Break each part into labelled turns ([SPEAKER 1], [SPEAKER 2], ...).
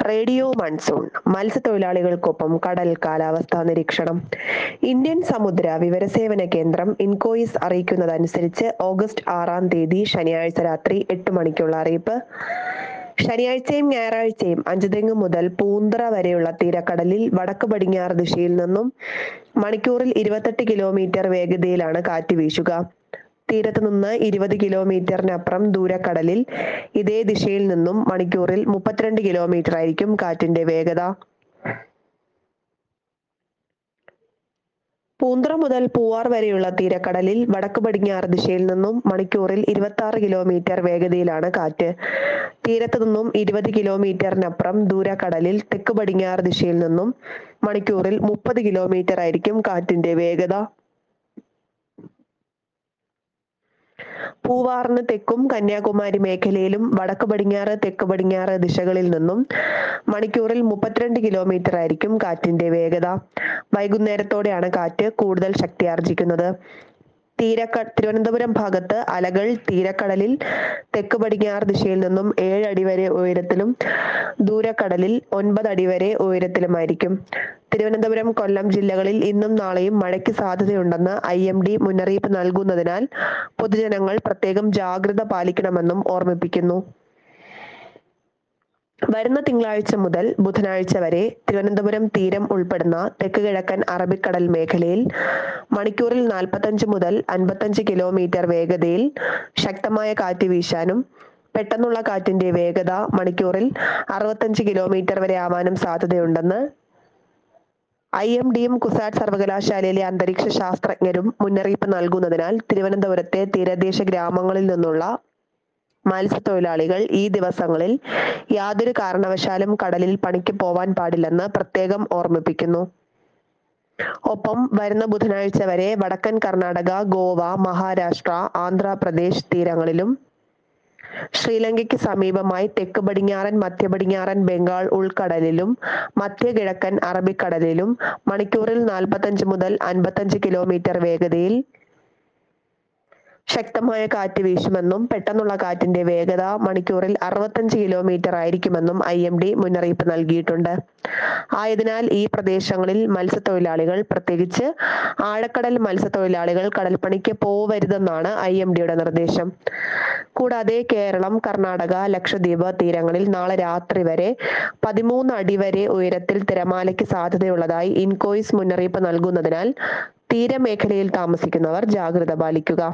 [SPEAKER 1] radio monsoon മത്സ്യത്തൊഴിലാളികൾക്കൊപ്പം കടൽ കാലാവസ്ഥാ നിരീക്ഷണം ഇന്ത്യൻ സമുദ്ര വിവരസേവന കേന്ദ്രം ഇൻകോയിസ് അറിയിക്കുന്നതനുസരിച്ച് ഓഗസ്റ്റ് ആറാം തീയതി ശനിയാഴ്ച രാത്രി എട്ട് മണിക്കുള്ള അറിയിപ്പ് ശനിയാഴ്ചയും ഞായറാഴ്ചയും അഞ്ചുതെങ്ങ് മുതൽ പൂന്തറ വരെയുള്ള തീരക്കടലിൽ വടക്ക് പടിഞ്ഞാറ് ദിശയിൽ നിന്നും മണിക്കൂറിൽ ഇരുപത്തെട്ട് കിലോമീറ്റർ വേഗതയിലാണ് കാറ്റ് വീശുക തീരത്ത് നിന്ന് ഇരുപത് കിലോമീറ്ററിനപ്പുറം ദൂരക്കടലിൽ ഇതേ ദിശയിൽ നിന്നും മണിക്കൂറിൽ മുപ്പത്തിരണ്ട് കിലോമീറ്റർ ആയിരിക്കും കാറ്റിന്റെ വേഗത പൂന്തറ മുതൽ പൂവാർ വരെയുള്ള തീരക്കടലിൽ വടക്ക് പടിഞ്ഞാറ് ദിശയിൽ നിന്നും മണിക്കൂറിൽ ഇരുപത്തി ആറ് കിലോമീറ്റർ വേഗതയിലാണ് കാറ്റ് തീരത്ത് നിന്നും ഇരുപത് കിലോമീറ്ററിനപ്പുറം ദൂരക്കടലിൽ തെക്ക് പടിഞ്ഞാറ് ദിശയിൽ നിന്നും മണിക്കൂറിൽ മുപ്പത് കിലോമീറ്റർ ആയിരിക്കും കാറ്റിന്റെ വേഗത പൂവാറിന് തെക്കും കന്യാകുമാരി മേഖലയിലും വടക്ക് പടിഞ്ഞാറ് തെക്ക് പടിഞ്ഞാറ് ദിശകളിൽ നിന്നും മണിക്കൂറിൽ മുപ്പത്തിരണ്ട് കിലോമീറ്റർ ആയിരിക്കും കാറ്റിന്റെ വേഗത വൈകുന്നേരത്തോടെയാണ് കാറ്റ് കൂടുതൽ ശക്തിയാർജിക്കുന്നത് തീരക്ക തിരുവനന്തപുരം ഭാഗത്ത് അലകൾ തീരക്കടലിൽ തെക്ക് പടിഞ്ഞാറ് ദിശയിൽ നിന്നും ഏഴ് അടി വരെ ഉയരത്തിലും ദൂരക്കടലിൽ ഒൻപത് അടി വരെ ഉയരത്തിലുമായിരിക്കും തിരുവനന്തപുരം കൊല്ലം ജില്ലകളിൽ ഇന്നും നാളെയും മഴയ്ക്ക് സാധ്യതയുണ്ടെന്ന് ഐ എം ഡി മുന്നറിയിപ്പ് നൽകുന്നതിനാൽ പൊതുജനങ്ങൾ പ്രത്യേകം ജാഗ്രത പാലിക്കണമെന്നും ഓർമ്മിപ്പിക്കുന്നു വരുന്ന തിങ്കളാഴ്ച മുതൽ ബുധനാഴ്ച വരെ തിരുവനന്തപുരം തീരം ഉൾപ്പെടുന്ന തെക്ക് കിഴക്കൻ അറബിക്കടൽ മേഖലയിൽ മണിക്കൂറിൽ നാൽപ്പത്തഞ്ച് മുതൽ അൻപത്തഞ്ച് കിലോമീറ്റർ വേഗതയിൽ ശക്തമായ കാറ്റ് വീശാനും പെട്ടെന്നുള്ള കാറ്റിന്റെ വേഗത മണിക്കൂറിൽ അറുപത്തഞ്ച് കിലോമീറ്റർ വരെ ആവാനും സാധ്യതയുണ്ടെന്ന് ഐ എം ഡിയും കുസാറ്റ് സർവകലാശാലയിലെ അന്തരീക്ഷ ശാസ്ത്രജ്ഞരും മുന്നറിയിപ്പ് നൽകുന്നതിനാൽ തിരുവനന്തപുരത്തെ തീരദേശ ഗ്രാമങ്ങളിൽ നിന്നുള്ള മത്സ്യത്തൊഴിലാളികൾ ഈ ദിവസങ്ങളിൽ യാതൊരു കാരണവശാലും കടലിൽ പണിക്ക് പോവാൻ പാടില്ലെന്ന് പ്രത്യേകം ഓർമ്മിപ്പിക്കുന്നു ഒപ്പം വരുന്ന ബുധനാഴ്ച വരെ വടക്കൻ കർണാടക ഗോവ മഹാരാഷ്ട്ര ആന്ധ്രാപ്രദേശ് തീരങ്ങളിലും ശ്രീലങ്കയ്ക്ക് സമീപമായി തെക്ക് പടിഞ്ഞാറൻ മധ്യ പടിഞ്ഞാറൻ ബംഗാൾ ഉൾക്കടലിലും മധ്യ കിഴക്കൻ അറബിക്കടലിലും മണിക്കൂറിൽ നാൽപ്പത്തഞ്ച് മുതൽ അൻപത്തഞ്ച് കിലോമീറ്റർ വേഗതയിൽ ശക്തമായ കാറ്റ് വീശുമെന്നും പെട്ടെന്നുള്ള കാറ്റിന്റെ വേഗത മണിക്കൂറിൽ അറുപത്തഞ്ച് കിലോമീറ്റർ ആയിരിക്കുമെന്നും ഐ എം ഡി മുന്നറിയിപ്പ് നൽകിയിട്ടുണ്ട് ആയതിനാൽ ഈ പ്രദേശങ്ങളിൽ മത്സ്യത്തൊഴിലാളികൾ പ്രത്യേകിച്ച് ആഴക്കടൽ മത്സ്യത്തൊഴിലാളികൾ കടൽപ്പണിക്ക് പോവരുതെന്നാണ് ഐ എം ഡിയുടെ നിർദ്ദേശം കൂടാതെ കേരളം കർണാടക ലക്ഷദ്വീപ് തീരങ്ങളിൽ നാളെ രാത്രി വരെ പതിമൂന്ന് അടി വരെ ഉയരത്തിൽ തിരമാലയ്ക്ക് സാധ്യതയുള്ളതായി ഇൻകോയിസ് മുന്നറിയിപ്പ് നൽകുന്നതിനാൽ തീരമേഖലയിൽ താമസിക്കുന്നവർ ജാഗ്രത പാലിക്കുക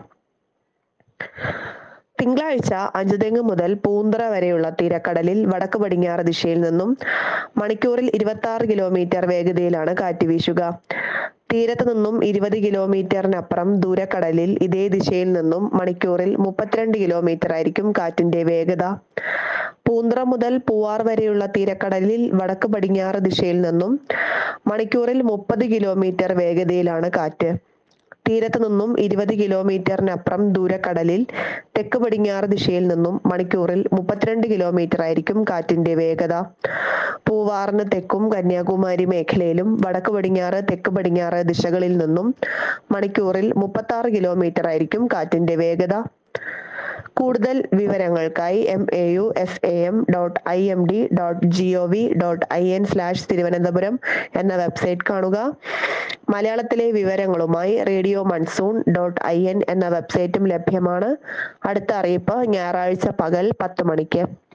[SPEAKER 1] തിങ്കളാഴ്ച അഞ്ചുതെങ്ങ് മുതൽ പൂന്തറ വരെയുള്ള തീരക്കടലിൽ വടക്ക് പടിഞ്ഞാറ് ദിശയിൽ നിന്നും മണിക്കൂറിൽ ഇരുപത്തി ആറ് കിലോമീറ്റർ വേഗതയിലാണ് കാറ്റ് വീശുക തീരത്ത് നിന്നും ഇരുപത് കിലോമീറ്ററിനപ്പുറം ദൂരക്കടലിൽ ഇതേ ദിശയിൽ നിന്നും മണിക്കൂറിൽ മുപ്പത്തിരണ്ട് കിലോമീറ്റർ ആയിരിക്കും കാറ്റിന്റെ വേഗത പൂന്തറ മുതൽ പൂവാർ വരെയുള്ള തീരക്കടലിൽ വടക്ക് പടിഞ്ഞാറ് ദിശയിൽ നിന്നും മണിക്കൂറിൽ മുപ്പത് കിലോമീറ്റർ വേഗതയിലാണ് കാറ്റ് തീരത്ത് നിന്നും ഇരുപത് കിലോമീറ്ററിനപ്പുറം ദൂരക്കടലിൽ തെക്ക് പടിഞ്ഞാറ് ദിശയിൽ നിന്നും മണിക്കൂറിൽ മുപ്പത്തിരണ്ട് കിലോമീറ്റർ ആയിരിക്കും കാറ്റിന്റെ വേഗത പൂവാറിന് തെക്കും കന്യാകുമാരി മേഖലയിലും വടക്ക് പടിഞ്ഞാറ് തെക്ക് പടിഞ്ഞാറ് ദിശകളിൽ നിന്നും മണിക്കൂറിൽ മുപ്പത്തി ആറ് കിലോമീറ്റർ ആയിരിക്കും കാറ്റിന്റെ വേഗത കൂടുതൽ വിവരങ്ങൾക്കായി M A U S A M dot I M D dot G O V dot I N slash Thiruvananthapuram എന്ന വെബ്സൈറ്റ് കാണുക മലയാളത്തിലെ വിവരങ്ങളുമായി radio monsoon dot I N എന്ന വെബ്സൈറ്റും ലഭ്യമാണ് അടുത്ത അറിയിപ്പ് ഞായറാഴ്ച പകൽ പത്ത് മണിക്ക്